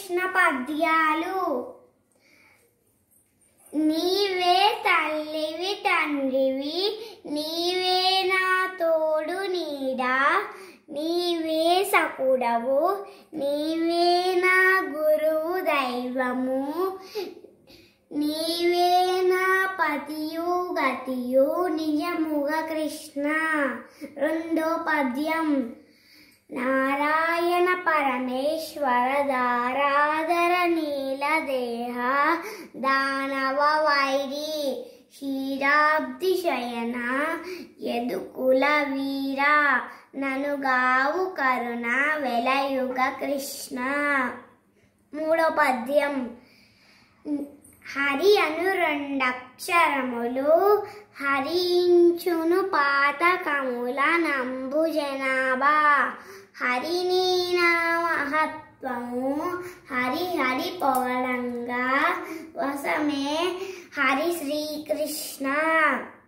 కృష్ణ పద్యాలు నీవే తల్లివి తండ్రివి నీవే నా తోడు నీడా నీవే సకుడవు నీవే నా గురువు దైవము నీవే నా పతియు గతియు నిజముగ కృష్ణ రెండో పద్యం నారాయణ పరమేశ్వర దారాధర నీలదేహ దానవ వైరి క్షీరాబ్ది శయన యదుకుల వీర ననుగావు కరుణ వెలయుగ కృష్ణ మూడో పద్యం హరి అను రెండక్షరములు హరించును పాతకముల నంబు జనాభా హరి నీ నా మహత్వము హరి హరి పొగడంగా వసమే హరి శ్రీకృష్ణ